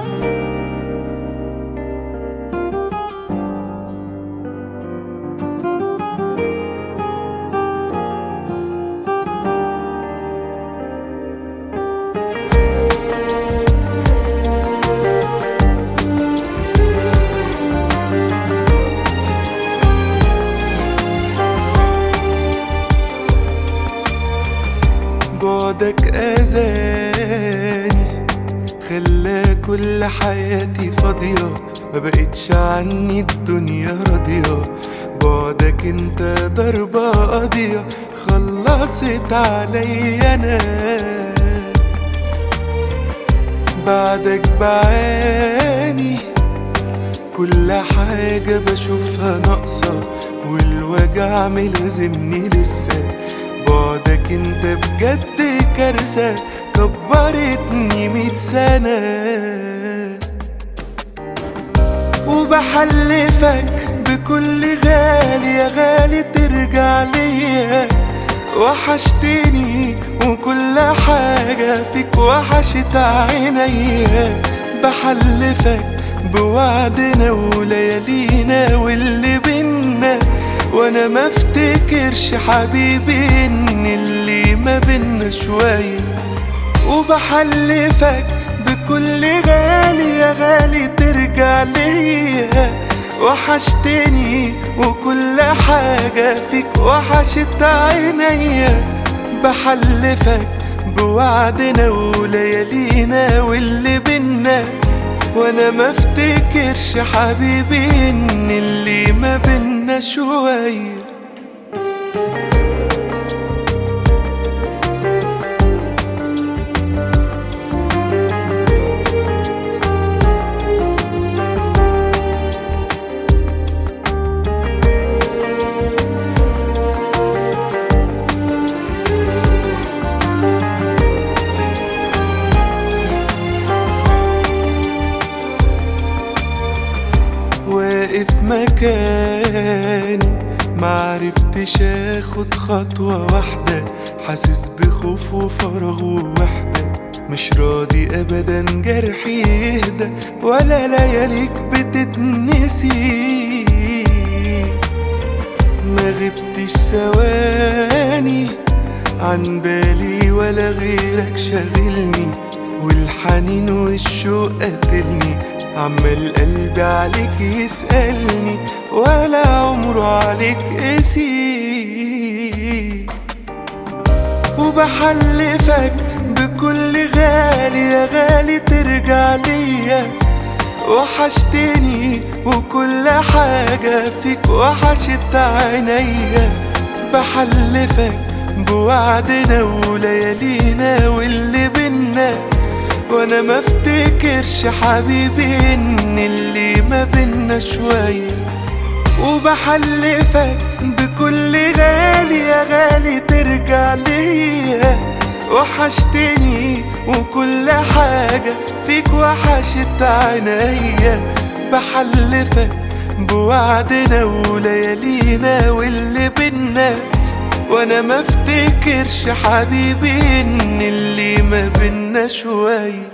بعدك أذاني خلى كل حياتي فاضية ما بقتش عني الدنيا راضية بعدك انت ضربة قاضية خلصت عليا انا بعدك بعاني كل حاجة بشوفها ناقصة والوجع ملازمني لسه بعدك انت بجد كارثة كبرتني ميت سنة وبحلفك بكل غالي يا غالي ترجع ليا وحشتني وكل حاجة فيك وحشت عينيا بحلفك بوعدنا وليالينا واللي بينا وانا ما افتكرش حبيبي ان اللي ما بينا شوية وبحلفك بكل غالي يا غالي ترجع ليا وحشتني وكل حاجة فيك وحشت عينيا بحلفك بوعدنا وليالينا واللي بينا وانا ما افتكرش حبيبي ان اللي ما بينا شويه واقف مكاني معرفتش اخد خطوة واحدة حاسس بخوف وفراغ ووحدة مش راضي ابدا جرحي يهدى ولا لياليك بتتنسي ما غبتش ثواني عن بالي ولا غيرك شاغلني والحنين والشوق قتلني عمال قلبي عليك يسألني ولا عمره عليك قسي وبحلفك بكل غالي يا غالي ترجع ليا وحشتني وكل حاجة فيك وحشت عينيا بحلفك بوعدنا وليالينا واللي بينا وانا ما افتكرش حبيبي ان اللي ما بينا شوية وبحلفك بكل غالي يا غالي ترجع ليا وحشتني وكل حاجة فيك وحشت عينيا بحلفك بوعدنا وليالينا واللي بينا وانا ما افتكرش حبيبي ان اللي ما بينا شويه